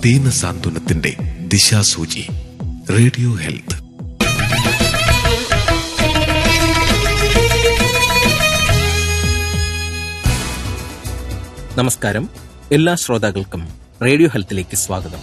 ദീന സാന്ത്വനത്തിന്റെ ദിശാസൂചി radio health നമസ്കാരം എല്ലാ ശ്രോതാക്കൾക്കും റേഡിയോ ഹെൽത്തിലേക്ക് സ്വാഗതം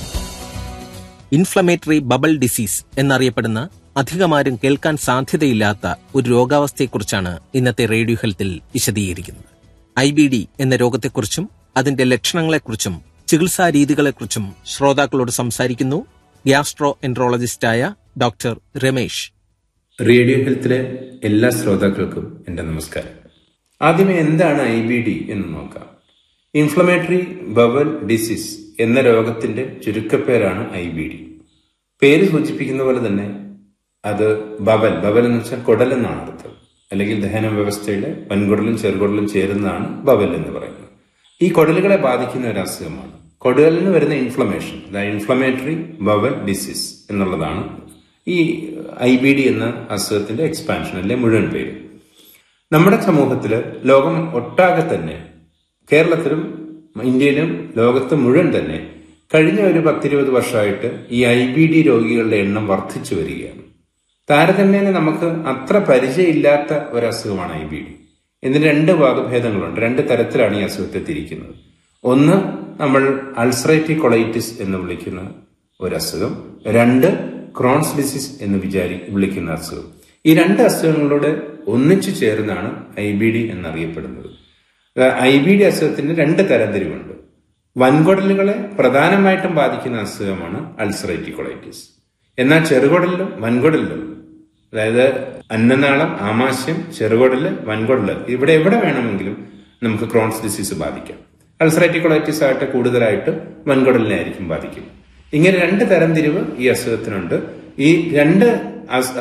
ഇൻഫ്ലമേറ്ററി ബബിൾ ഡിസീസ് എന്നറിയപ്പെടുന്ന അധികമാരും കേൾക്കാൻ സാധ്യതയില്ലാത്ത ഒരു രോഗാവസ്ഥയെക്കുറിച്ചാണ് ഇന്നത്തെ റേഡിയോ ഹെൽത്തിൽ വിശദീകരിക്കുന്നത് ഐ ബി ഡി എന്ന രോഗത്തെക്കുറിച്ചും അതിന്റെ ലക്ഷണങ്ങളെക്കുറിച്ചും ചികിത്സാ രീതികളെക്കുറിച്ചും ശ്രോതാക്കളോട് സംസാരിക്കുന്നു ഗ്യാസ്ട്രോ എൻട്രോളജിസ്റ്റായ ഡോക്ടർ രമേശ് റേഡിയോ ഹെൽത്തിലെ എല്ലാ ശ്രോതാക്കൾക്കും എൻ്റെ നമസ്കാരം ആദ്യമേ എന്താണ് ഐ ബി ഡി എന്ന് നോക്കാം ഇൻഫ്ലമേറ്ററി ബവൽ ഡിസീസ് എന്ന രോഗത്തിന്റെ ചുരുക്കപ്പേരാണ് ഐ ബി ഡി പേര് സൂചിപ്പിക്കുന്ന പോലെ തന്നെ അത് ബവൽ ബവൽ എന്ന് വെച്ചാൽ കുടൽ എന്നാണ് അർത്ഥം അല്ലെങ്കിൽ ദഹന വ്യവസ്ഥയുടെ വൻകുടലും ചെറുകുടലും ചേരുന്നതാണ് ബവൽ എന്ന് പറയുന്നത് ഈ കുടലുകളെ ബാധിക്കുന്ന ഒരു അസുഖമാണ് കുടലിന് വരുന്ന ഇൻഫ്ലമേഷൻ അതായത് ഇൻഫ്ലമേറ്ററി ബവൽ ഡിസീസ് എന്നുള്ളതാണ് ഈ ഐ ബി ഡി എന്ന അസുഖത്തിന്റെ എക്സ്പാൻഷൻ അല്ലെ മുഴുവൻ പേര് നമ്മുടെ സമൂഹത്തിൽ ലോകം ഒട്ടാകെ തന്നെ കേരളത്തിലും ഇന്ത്യയിലും ലോകത്ത് മുഴുവൻ തന്നെ കഴിഞ്ഞ ഒരു പത്തിരുപത് വർഷമായിട്ട് ഈ ഐ ബി ഡി രോഗികളുടെ എണ്ണം വർദ്ധിച്ചു വരികയാണ് താരതമ്യേന നമുക്ക് അത്ര പരിചയമില്ലാത്ത ഒരു അസുഖമാണ് ഐ ബി ഡി ഇതിന് രണ്ട് വകഭേദങ്ങളുണ്ട് രണ്ട് തരത്തിലാണ് ഈ അസുഖത്തെ തിരിക്കുന്നത് ഒന്ന് നമ്മൾ അൾസറേറ്റീവ് കൊളൈറ്റിസ് എന്ന് വിളിക്കുന്ന ഒരു അസുഖം രണ്ട് ക്രോൺസ് ഡിസീസ് എന്ന് വിചാരി വിളിക്കുന്ന അസുഖം ഈ രണ്ട് അസുഖങ്ങളോട് ഒന്നിച്ചു ചേർന്നാണ് ഐ ബി ഡി എന്നറിയപ്പെടുന്നത് ഐ ബി ഡി അസുഖത്തിന് രണ്ട് തരംതിരിവുണ്ട് വൻകുടലുകളെ പ്രധാനമായിട്ടും ബാധിക്കുന്ന അസുഖമാണ് അൾസറേറ്റീവ് കൊളൈറ്റിസ് എന്നാൽ ചെറുകുടലിലും വൻകുടലിലും അതായത് അന്നനാളം ആമാശയം ചെറുകുടല് വൻകുടല് ഇവിടെ എവിടെ വേണമെങ്കിലും നമുക്ക് ക്രോൺസ് ഡിസീസ് ബാധിക്കാം അൾസറേറ്റീവ് കൊളൈറ്റിസ് ആയിട്ട് കൂടുതലായിട്ട് വൻകുടലിനെ ആയിരിക്കും ബാധിക്കും ഇങ്ങനെ രണ്ട് തരം തിരിവ് ഈ അസുഖത്തിനുണ്ട് ഈ രണ്ട്